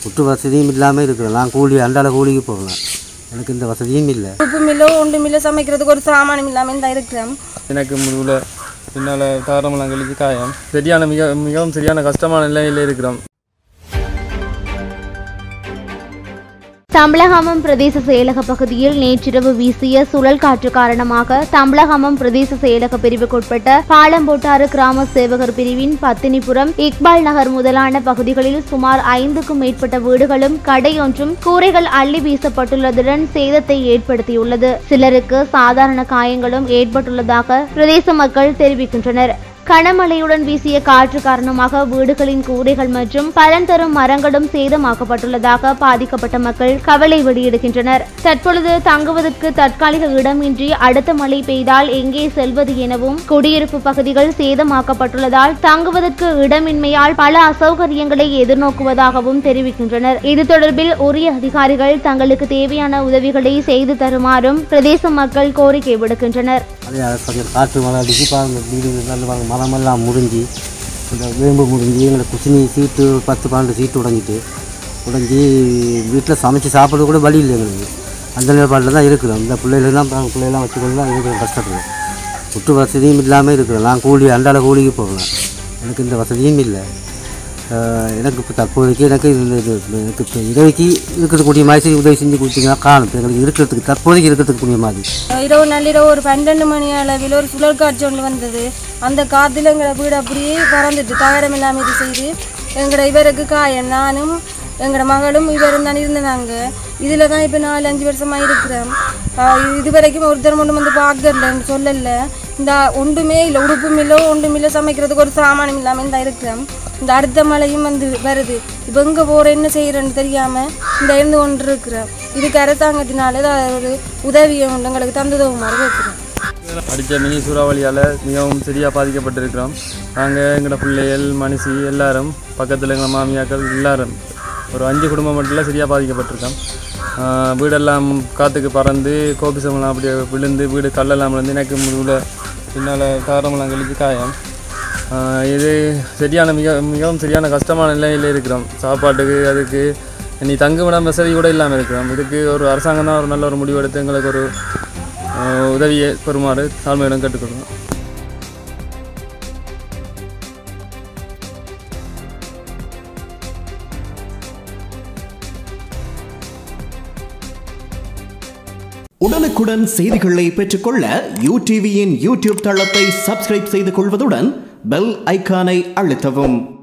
புட்டு வசதியும் இல்லாமல் இருக்கிறேன் நான் கூலி அண்டால கூலிக்கு போகலாம் எனக்கு இந்த வசதியும் இல்லை உப்பும் இல்லை ஒன்றும் இல்லை சமைக்கிறதுக்கு ஒரு சாமானம் இல்லாமல் தான் இருக்கிறோம் எனக்கு முதுகில் பின்னால் தாரமெல்லாம் கழிச்சு காயம் சரியான மிக மிகவும் சரியான கஷ்டமான நிலையில் இருக்கிறோம் தம்பலகமம் பிரதேச செயலக பகுதியில் நேற்றிரவு வீசிய சுழல் காற்று காரணமாக தம்பலகமம் பிரதேச செயலக பிரிவுக்குட்பட்ட பாலம்போட்டாறு கிராம சேவகர் பிரிவின் பத்தினிபுரம் இக்பால் நகர் முதலான பகுதிகளில் சுமார் ஐந்துக்கும் மேற்பட்ட வீடுகளும் கடையொன்றும் கூரைகள் அள்ளி வீசப்பட்டுள்ளதுடன் சேதத்தை ஏற்படுத்தியுள்ளது சிலருக்கு சாதாரண காயங்களும் ஏற்பட்டுள்ளதாக பிரதேச மக்கள் தெரிவிக்கின்றனர் கனமழையுடன் வீசிய காற்று காரணமாக வீடுகளின் கூரைகள் மற்றும் பலன் தரும் மரங்களும் சேதமாக்கப்பட்டுள்ளதாக பாதிக்கப்பட்ட மக்கள் கவலை வெளியிடுகின்றனர் தற்பொழுது தங்குவதற்கு தற்காலிக இடமின்றி அடுத்த மழை பெய்தால் எங்கே செல்வது எனவும் குடியிருப்பு பகுதிகள் சேதமாக்கப்பட்டுள்ளதால் தங்குவதற்கு இடமின்மையால் பல அசௌகரியங்களை எதிர்நோக்குவதாகவும் தெரிவிக்கின்றனர் இது தொடர்பில் உரிய அதிகாரிகள் தங்களுக்கு தேவையான உதவிகளை செய்து தருமாறும் பிரதேச மக்கள் கோரிக்கை விடுக்கின்றனர் அதே அது கொஞ்சம் காற்று மழை அடிச்சு பாருங்க வீடு நல்ல பாருங்க மரமெல்லாம் முறிஞ்சி இந்த வேம்பு முறிஞ்சி எங்களை குசினி சீட்டு பத்து பன்னெண்டு சீட்டு உடைஞ்சிட்டு உடைஞ்சி வீட்டில் சமைச்சு சாப்பிட கூட வழி இல்லை எங்களுக்கு அந்த நிலைப்பாட்டில் தான் இருக்கிறோம் இந்த பிள்ளைகளெல்லாம் பாருங்க, பிள்ளைகள்லாம் வச்சுக்கொண்டு தான் இருக்கிறோம் கஷ்டப்படுறோம் புட்டு வசதியும் இல்லாமல் இருக்கிறோம் நான் கூலி அண்டால கூலிக்கு போகலாம் எனக்கு இந்த வசதியும் இல்லை ஆஹ் எனக்கு இப்போ தற்போதைக்கு எனக்கு இந்த இது எனக்கு இப்போ உதவிக்கு இருக்கக்கூடிய மாதிரி உதவி செஞ்சு கொடுத்தீங்கன்னா காணும் இப்ப எங்களுக்கு இருக்கிறதுக்கு தற்போதைக்கு இருக்கிறதுக்கு கூடிய மாதிரி இரவு நள்ளிரவு ஒரு பன்னெண்டு மணி அளவில் ஒரு சுழல் காற்று ஒன்று வந்தது அந்த காற்றுல எங்களை வீடு அப்படியே பறந்துட்டு தகரம் இல்லாமல் இது செய்து எங்களோட இவருக்கு காயம் நானும் எங்களோட மகளும் இவரும் தான் இருந்தாங்க இதில் தான் இப்போ நாலு அஞ்சு வருஷமாக இருக்கிறோம் ஆஹ் இது வரைக்கும் ஒருத்தர் மட்டும் வந்து பார்க்கலன்னு சொல்லல இந்த ஒன்றுமே இல்லை உடுப்பும் இல்லை ஒன்றும் இல்லை சமைக்கிறதுக்கு ஒரு சாமானம் இல்லாமல் தான் இருக்கிறோம் இந்த அடுத்த மழையும் வந்து வருது இப்போ எங்கே போகிற என்ன செய்கிறேன்னு தெரியாமல் இந்த இருந்து கொண்டு இருக்கிறோம் இதுக்கு அரசாங்கத்தினால ஏதாவது ஒரு உதவியை ஒன்று எங்களுக்கு தந்ததுமாறு கேட்குறோம் அடித்த மினி சூறாவளியால் மிகவும் சரியாக பாதிக்கப்பட்டிருக்கிறோம் நாங்கள் எங்களோட பிள்ளைகள் மனுஷி எல்லாரும் பக்கத்தில் எங்கள் மாமியாக்கள் எல்லாரும் ஒரு அஞ்சு குடும்பம் மட்டும் இல்லை சரியாக பாதிக்கப்பட்டிருக்கோம் ஆஹ் வீடெல்லாம் காற்றுக்கு பறந்து கோபிசமெல்லாம் அப்படியே விழுந்து வீடு கல்லெல்லாம் விழுந்து எனக்கு முதுகில் பின்னால் தாரமெல்லாம் கழிச்சு காயம் ஆஹ் இது சரியான மிக மிகவும் சரியான கஷ்டமான நிலையில் இருக்கிறோம் சாப்பாட்டுக்கு அதுக்கு இனி தங்குமிடம் வசதி கூட இல்லாமல் இருக்கிறோம் இதுக்கு ஒரு அரசாங்கம் தான் ஒரு நல்ல ஒரு முடிவு எடுத்து எங்களுக்கு ஒரு ஆஹ் உதவியை பெறுமாறு தாழ்மையிடம் கேட்டுக்கொள்கிறோம் உடனுக்குடன் செய்திகளை பெற்றுக்கொள்ள யூ டிவியின் யூடியூப் தளத்தை சப்ஸ்கிரைப் செய்து கொள்வதுடன் பெல் ஐகானை அழுத்தவும்